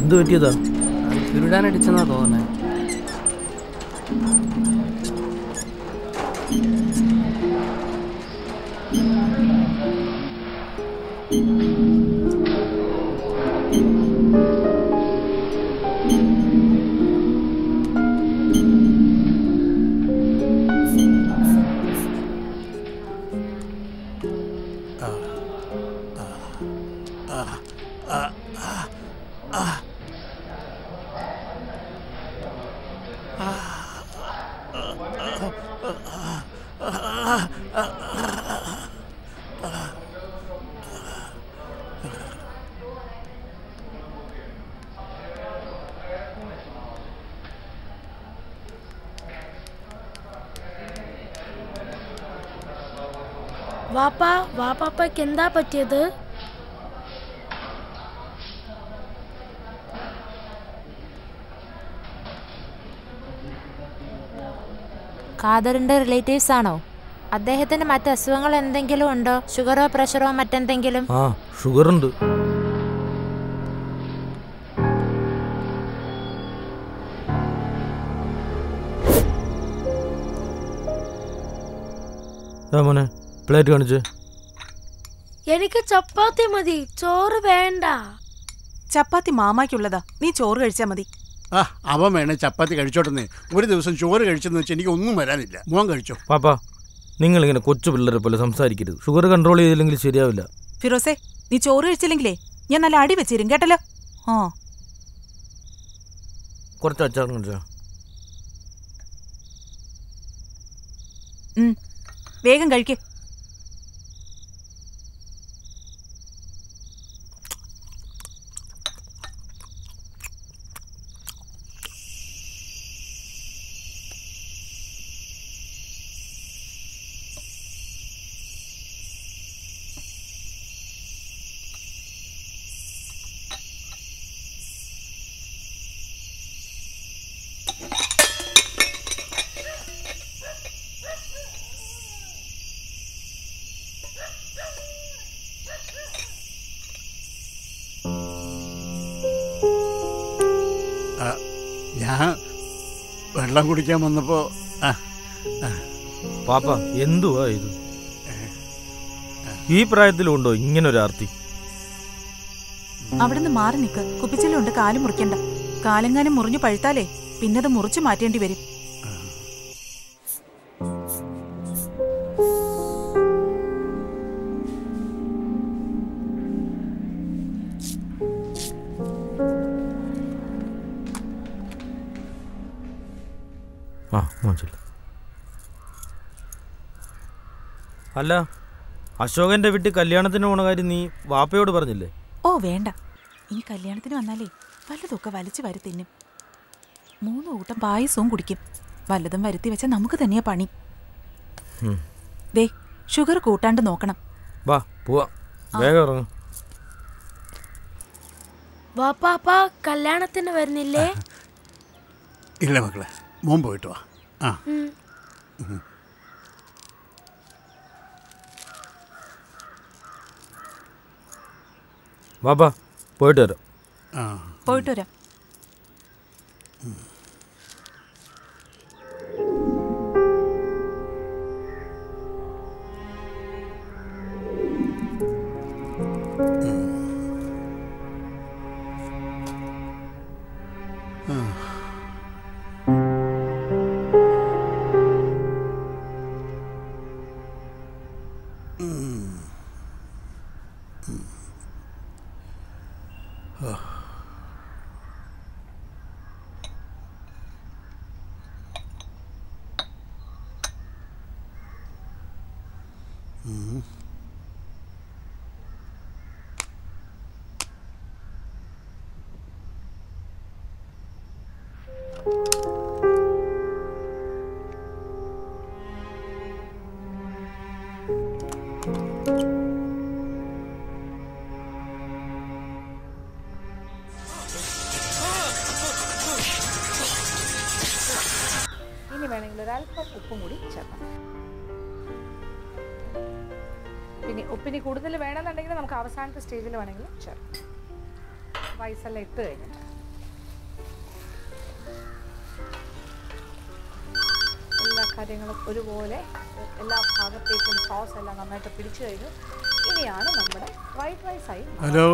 എന്ത് പറ്റിയതാ ചുരുടാനടിച്ചെന്നാ തോന്നുന്നേ വാപ്പാ വാപ്പാപ്പയ്ക്ക് എന്താ പറ്റിയത് ഖാദറിന്റെ റിലേറ്റീവ്സ് ആണോ അദ്ദേഹത്തിന് മറ്റ് അസുഖങ്ങൾ എന്തെങ്കിലും ഉണ്ടോ ഷുഗറോ പ്രഷറോ മറ്റെന്തെങ്കിലും ആ ഷുഗർ ഉണ്ട് ദാ മോനെ പ്ലേറ്റ് കാണിച്ച് എനിക്ക് ചപ്പാത്തി മതി ചോറ് വേണ്ട ചപ്പാത്തി മാമാക്കുള്ളതാ നീ ചോറ് കഴിച്ചാ മതി ആ അവൻ വേണേ ചപ്പാത്തി കഴിച്ചോട്ടെന്നേ ഒരു ദിവസം ചോറ് കഴിച്ചെന്ന് വെച്ചാൽ എനിക്ക് ഒന്നും വരാനില്ല മോൻ കഴിച്ചോ പാപ്പാ നിങ്ങളിങ്ങനെ കൊച്ചു പിള്ളേരെ പോലെ സംസാരിക്കരുത് ഷുഗർ കൺട്രോൾ ചെയ്തില്ലെങ്കിൽ ശരിയാവില്ല ഫിറോസെ നീ ചോറ് കഴിച്ചില്ലെങ്കിലേ ഞാൻ നല്ല അടി വെച്ചിരും കേട്ടല്ലോ ആ കുറച്ച് അച്ചാർ കാണിച്ചാ ഉം. വേഗം കഴിക്ക് ആ, ഞാൻ വെള്ളം കുടിക്കാൻ വന്നപ്പോ ആ, പാപ്പ എന്തുവാ ഇത് ഈ പ്രായത്തിലുണ്ടോ ഇങ്ങനൊരു ആർത്തി അവിടുന്ന് മാറി നിക്ക് കുപ്പിച്ചിലുണ്ട് കാല് മുറിക്കണ്ട കാലെങ്ങാനും മുറിഞ്ഞു പഴുത്താലേ പിന്നത് മുറിച്ചു മാറ്റേണ്ടി വരും ആ മനസ്സിലായി അല്ല അശോകന്റെ വീട്ടിൽ കല്യാണത്തിന് പോണ കാര്യം നീ വാപ്പയോട് പറഞ്ഞില്ലേ ഓ വേണ്ട ഇനി കല്യാണത്തിന് വന്നാലേ വല്ലതൊക്കെ വലിച്ചു വരി തിന്നും മൂന്ന് കൂട്ടം പായസവും കുടിക്കും വല്ലതും വരുത്തി വെച്ചാൽ നമുക്ക് തന്നെയാ പണി ഉം. ദേ ഷുഗർ കൂട്ടാണ്ട് നോക്കണം വാ പോവാ വേഗം ഇറങ്ങും വാപ്പാപ്പ കല്യാണത്തിന് വരുന്നില്ലേ ഇല്ല മക്കളെ മോൻ പോയിട്ട് വാ ആ ഉം. വാപ്പാ പോയിട്ട് വരാം ആ പോയിട്ട് വരാം ഇനി വേണമെങ്കിൽ ഒരല്പം ഉപ്പും കൂടി ചേർക്കാം പിന്നെ ഉപ്പിനി കൂടുതൽ വേണമെന്നുണ്ടെങ്കിൽ നമുക്ക് അവസാനത്തെ സ്റ്റേജിൽ വേണമെങ്കിൽ ചേർക്കാം വയസ്സെല്ലാം ഇട്ട് കഴിഞ്ഞിട്ട് കാര്യങ്ങൾ ഒരുപോലെ എല്ലാ ഭാഗത്തേക്കും സോസ് എല്ലാം നന്നായിട്ട് പിടിച്ചു കഴിഞ്ഞു ഇനിയാണ് നമ്മുടെ ഫ്രൈഡ് റൈസ് ആയി ഹലോ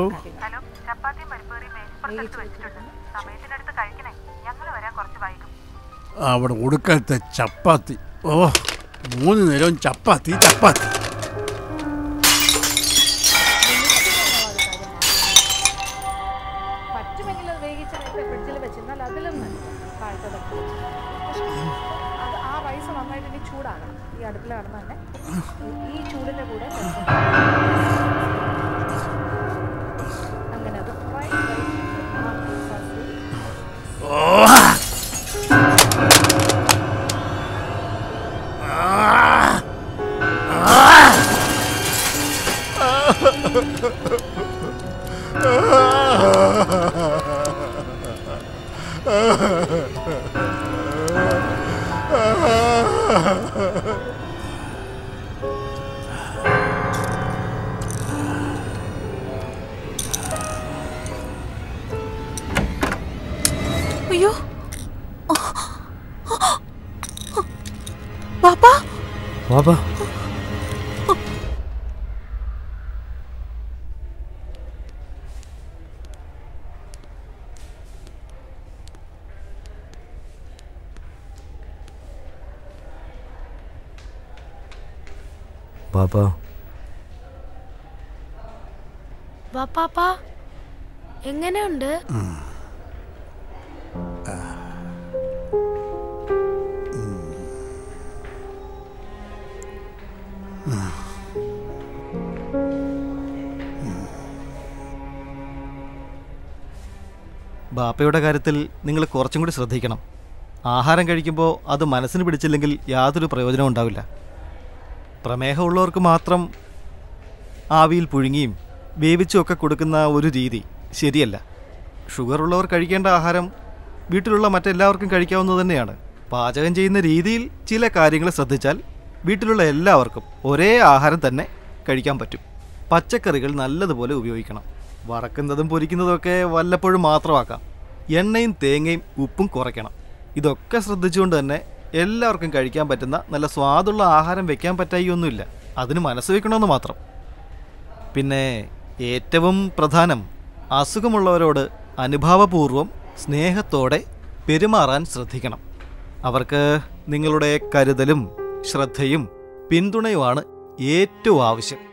അവിടെ ഒടുക്കത്തെ ചപ്പാത്തി ഓ മൂന്ന് നേരവും ചപ്പാത്തി ചപ്പാത്തി പറ്റുമെങ്കിൽ അത് വേവിച്ച് നേരത്തെ ഫ്രിഡ്ജിൽ വെച്ചിരുന്നാൽ അതിലും നല്ല താഴത്തോടൊക്കെ അത് ആ റൈസ് നന്നായിട്ട് ഇനി ചൂടാകണം ഈ അടുപ്പിൽ കിടന്ന് തന്നെ ഈ ചൂടിൻ്റെ കൂടെ വെക്കണം. അങ്ങനെ അത് ഫ്രൈഡ് റൈസ് അയ്യോ പാപ്പാ വാപ്പാ വാപ്പാ വാപ്പാപ്പാ എങ്ങനെയുണ്ട് ബാപ്പയുടെ കാര്യത്തിൽ നിങ്ങൾ കുറച്ചും കൂടി ശ്രദ്ധിക്കണം ആഹാരം കഴിക്കുമ്പോൾ അത് മനസ്സിന് പിടിച്ചില്ലെങ്കിൽ യാതൊരു പ്രയോജനവും ഉണ്ടാവില്ല പ്രമേഹമുള്ളവർക്ക് മാത്രം ആവിയിൽ പുഴുങ്ങിയും വേവിച്ചും ഒക്കെ കൊടുക്കുന്ന ഒരു രീതി ശരിയല്ല ഷുഗർ ഉള്ളവർ കഴിക്കേണ്ട ആഹാരം വീട്ടിലുള്ള മറ്റെല്ലാവർക്കും കഴിക്കാവുന്നത് തന്നെയാണ് പാചകം ചെയ്യുന്ന രീതിയിൽ ചില കാര്യങ്ങൾ ശ്രദ്ധിച്ചാൽ വീട്ടിലുള്ള എല്ലാവർക്കും ഒരേ ആഹാരം തന്നെ കഴിക്കാൻ പറ്റും പച്ചക്കറികൾ നല്ലതുപോലെ ഉപയോഗിക്കണം വറക്കുന്നതും പൊരിക്കുന്നതും ഒക്കെ വല്ലപ്പോഴും മാത്രമാക്കാം എണ്ണയും തേങ്ങയും ഉപ്പും കുറയ്ക്കണം ഇതൊക്കെ ശ്രദ്ധിച്ചുകൊണ്ട് തന്നെ എല്ലാവർക്കും കഴിക്കാൻ പറ്റുന്ന നല്ല സ്വാദുള്ള ആഹാരം വെക്കാൻ പറ്റായിയൊന്നുമില്ല അതിന് മനസ്സ് വെക്കണമെന്ന് മാത്രം പിന്നെ ഏറ്റവും പ്രധാനം അസുഖമുള്ളവരോട് അനുഭാവപൂർവം സ്നേഹത്തോടെ പെരുമാറാൻ ശ്രദ്ധിക്കണം അവർക്ക് നിങ്ങളുടെ കരുതലും ശ്രദ്ധയും പിന്തുണയുമാണ് ഏറ്റവും ആവശ്യം